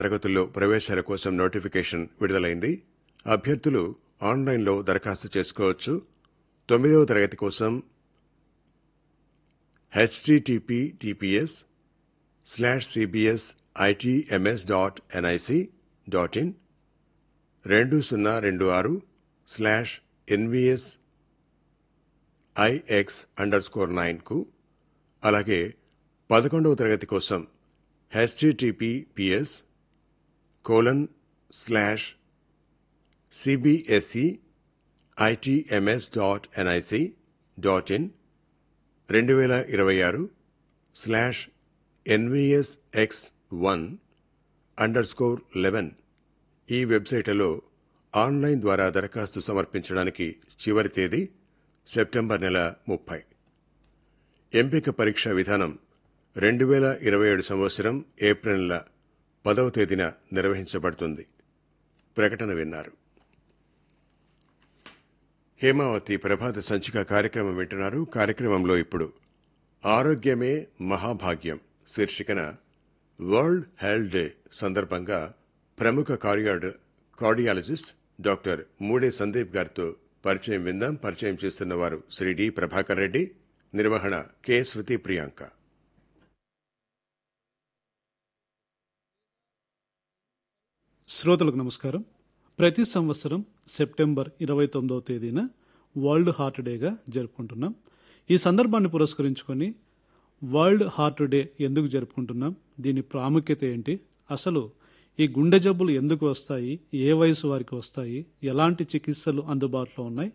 తరగతుల్లో ప్రవేశాల కోసం నోటిఫికేషన్ విడుదలైంది అభ్యర్థులు ఆన్లైన్లో దరఖాస్తు చేసుకోవచ్చు తొమ్మిదవ తరగతి కోసం HTTP TPS slash CBS ITMS dot NIC dot in రెండు సున్నా రెండు ఆరు slash NVS IX underscore నైన్కు అలాగే పదకొండవ తరగతి కోసం HTTPS colon slash CBSE ITMS dot NIC dot in రెండు వేల ఇరవై ఆరు slash NVS X one underscore eleven ఈ వెబ్సైట్లో ఆన్లైన్ ద్వారా దరఖాస్తు సమర్పించడానికి చివరి తేదీ సెప్టెంబర్ నెల ముప్పై ఎంపిక పరీక్ష విధానం రెండు వేల ఇరవై ఏడు సంవత్సరం ఏప్రిల్ నెల పదవ తేదీన నిర్వహించబడుతుంది ప్రకటన విన్నారు హేమావతి ప్రభాత సంచిక కార్యక్రమం వింటున్నారు కార్యక్రమంలో ఇప్పుడు ఆరోగ్యమే మహాభాగ్యం శీర్షికన వరల్డ్ హెల్త్ డే సందర్భంగా ప్రముఖ కార్డియాడ్ కార్డియాలజిస్ట్ డాక్టర్ మూడే సందీప్ గారితో పరిచయం విందాం పరిచయం చేస్తున్న వారు శ్రీ డి ప్రభాకర్ రెడ్డి నిర్వహణ కె శృతి ప్రియాంక శ్రోతలకు నమస్కారం ప్రతి సంవత్సరం సెప్టెంబర్ ఇరవై తొమ్మిదవ తేదీన వరల్డ్ హార్ట్ డేగా జరుపుకుంటున్నాం ఈ సందర్భాన్ని పురస్కరించుకొని వరల్డ్ హార్ట్ డే ఎందుకు జరుపుకుంటున్నాం దీని ప్రాముఖ్యత ఏంటి అసలు ఈ గుండె జబ్బులు ఎందుకు వస్తాయి ఏ వయసు వారికి వస్తాయి ఎలాంటి చికిత్సలు అందుబాటులో ఉన్నాయి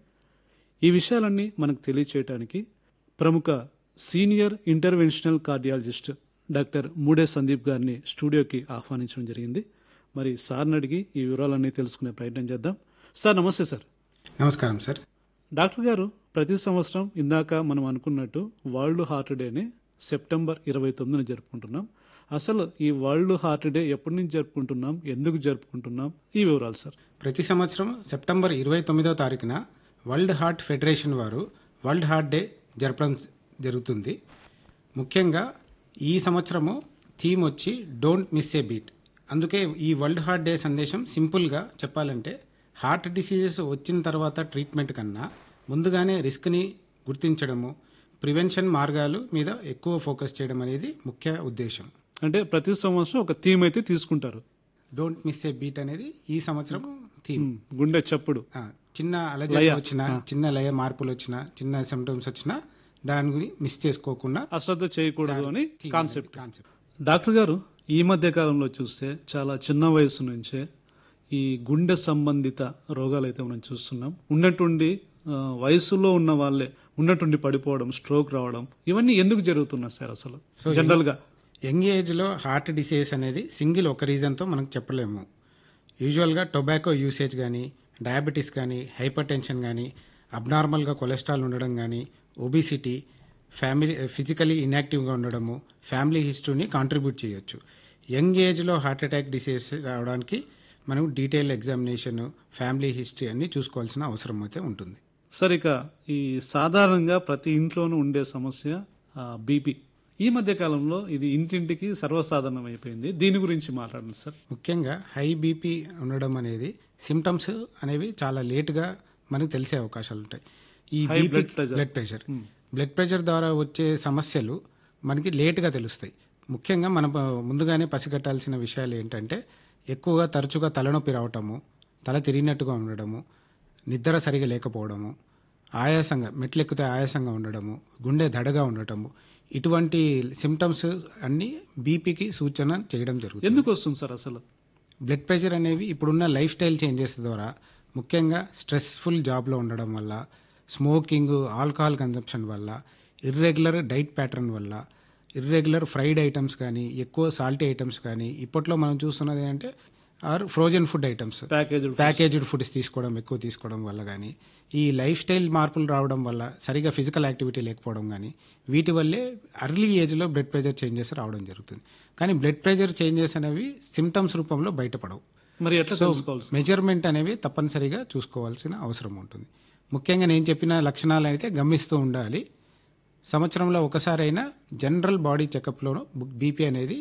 ఈ విషయాలన్నీ మనకు తెలియచేయడానికి ప్రముఖ సీనియర్ ఇంటర్వెన్షనల్ కార్డియాలజిస్ట్ డాక్టర్ మూడే సందీప్ గారిని స్టూడియోకి ఆహ్వానించడం జరిగింది మరి సార్ని అడిగి ఈ వివరాలన్నీ తెలుసుకునే ప్రయత్నం చేద్దాం సార్ నమస్తే సార్ నమస్కారం సార్ డాక్టర్ గారు ప్రతి సంవత్సరం ఇందాక మనం అనుకున్నట్టు వరల్డ్ హార్ట్ డేని సెప్టెంబర్ ఇరవై తొమ్మిదిన జరుపుకుంటున్నాం అసలు ఈ వరల్డ్ హార్ట్ డే ఎప్పటి నుంచి జరుపుకుంటున్నాం ఎందుకు జరుపుకుంటున్నాం ఈ వివరాలు సార్ ప్రతి సంవత్సరం సెప్టెంబర్ ఇరవై తొమ్మిదవ తారీఖున వరల్డ్ హార్ట్ ఫెడరేషన్ వారు వరల్డ్ హార్ట్ డే జరపడం జరుగుతుంది ముఖ్యంగా ఈ సంవత్సరము థీమ్ వచ్చి డోంట్ మిస్ ఏ బీట్ అందుకే ఈ వరల్డ్ హార్ట్ డే సందేశం సింపుల్గా చెప్పాలంటే హార్ట్ డిసీజెస్ వచ్చిన తర్వాత ట్రీట్మెంట్ కన్నా ముందుగానే రిస్క్ని గుర్తించడము ప్రివెన్షన్ మార్గాలు మీద ఎక్కువ ఫోకస్ చేయడం అనేది ముఖ్య ఉద్దేశం అంటే ప్రతి సంవత్సరం ఒక థీమ్ అయితే తీసుకుంటారు డోంట్ మిస్ ఏ బీట్ అనేది ఈ సంవత్సరం థీమ్ ఉమ్, గుండె చప్పుడు ఆ, చిన్న అలజడి వచ్చినా చిన్న లయ మార్పులు వచ్చినా చిన్న సిమ్టమ్స్ వచ్చినా దాని గురించి మిస్ చేసుకోకుండా అశ్రద్ధ చేయకూడదు అని కాన్సెప్ట్ కాన్సెప్ట్ డాక్టర్ గారు ఈ మధ్య కాలంలో చూస్తే చాలా చిన్న వయసు నుంచే ఈ గుండె సంబంధిత రోగాలు అయితే మనం చూస్తున్నాం ఉన్నట్టుండి ఆ, వయసులో ఉన్న వాళ్ళే ఉన్నట్టుండి పడిపోవడం స్ట్రోక్ రావడం ఇవన్నీ ఎందుకు జరుగుతున్నాయి సార్ అసలు జనరల్ గా యంగ్ ఏజ్లో హార్ట్ డిసీజ్ అనేది సింగిల్ ఒక రీజన్తో మనకు చెప్పలేము యూజువల్గా టొబాకో యూసేజ్ కానీ డయాబెటీస్ కానీ హైపర్ టెన్షన్ కానీ అబ్నార్మల్గా కొలెస్ట్రాల్ ఉండడం కానీ ఒబిసిటీ ఫ్యామిలీ ఫిజికలీ ఇన్యాక్టివ్గా ఉండడము ఫ్యామిలీ హిస్టరీని కాంట్రిబ్యూట్ చేయొచ్చు యంగ్ ఏజ్లో హార్ట్ అటాక్ డిసీజ్ రావడానికి మనం డీటెయిల్ ఎగ్జామినేషన్ ఫ్యామిలీ హిస్టరీ అన్ని చూసుకోవాల్సిన అవసరం అయితే ఉంటుంది సార్ ఇక ఈ సాధారణంగా ప్రతి ఇంట్లోనూ ఉండే సమస్య బీపీ ఈ మధ్య కాలంలో ఇది ఇంటింటికి సర్వసాధారణం అయిపోయింది దీని గురించి మాట్లాడండి సార్ ముఖ్యంగా హై బీపీ ఉండడం అనేది సిమ్టమ్స్ అనేవి చాలా లేటుగా మనకు తెలిసే అవకాశాలు ఉంటాయి ఈ High BP blood pressure. Blood pressure blood pressure ద్వారా వచ్చే సమస్యలు మనకి లేటుగా తెలుస్తాయి ముఖ్యంగా మనం ముందుగానే పసిగట్టాల్సిన విషయాలు ఏంటంటే ఎక్కువగా తరచుగా తలనొప్పి రావటము తల తిరిగినట్టుగా ఉండడము నిద్ర సరిగా లేకపోవడము ఆయాసంగా మెట్లెక్కితే ఆయాసంగా ఉండడము గుండె దడగా ఉండటము ఇటువంటి సిమ్టమ్స్ అన్ని బీపీకి సూచన చేయడం జరుగుతుంది ఎందుకు వస్తుంది సార్ అసలు బ్లడ్ ప్రెషర్ అనేవి ఇప్పుడున్న లైఫ్ స్టైల్ చేంజెస్ ద్వారా ముఖ్యంగా స్ట్రెస్ఫుల్ జాబ్లో ఉండడం వల్ల స్మోకింగ్ ఆల్కహాల్ కన్సంప్షన్ వల్ల ఇర్రెగ్యులర్ డైట్ ప్యాటర్న్ వల్ల ఇర్రెగ్యులర్ ఫ్రైడ్ ఐటమ్స్ కానీ ఎక్కువ సాల్టీ ఐటమ్స్ కానీ ఇప్పట్లో మనం చూస్తున్నది ఏంటంటే or frozen food items package packaged foods తీసుకోవడం ఎక్కువ తీసుకోవడం వల్ల కానీ ఈ లైఫ్ స్టైల్ మార్పులు రావడం వల్ల సరిగా ఫిజికల్ యాక్టివిటీ లేకపోవడం కానీ వీటి వల్లే అర్లీ ఏజ్లో బ్లడ్ ప్రెషర్ చేంజెస్ రావడం జరుగుతుంది కానీ బ్లడ్ ప్రెషర్ చేంజెస్ అనేవి సిమ్టమ్స్ రూపంలో బయటపడవు మరి ఎట్లా తెలుసుకోవాలి సార్? మెజర్మెంట్ అనేవి తప్పనిసరిగా చూసుకోవాల్సిన అవసరం ఉంటుంది ముఖ్యంగా నేను చెప్పిన లక్షణాలు అయితే గమనిస్తూ ఉండాలి సంవత్సరంలో ఒకసారైనా జనరల్ బాడీ చెకప్లో బీపీ అనేది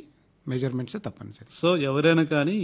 మెజర్మెంట్స్ తప్పనిసరి సో ఎవరైనా కానీ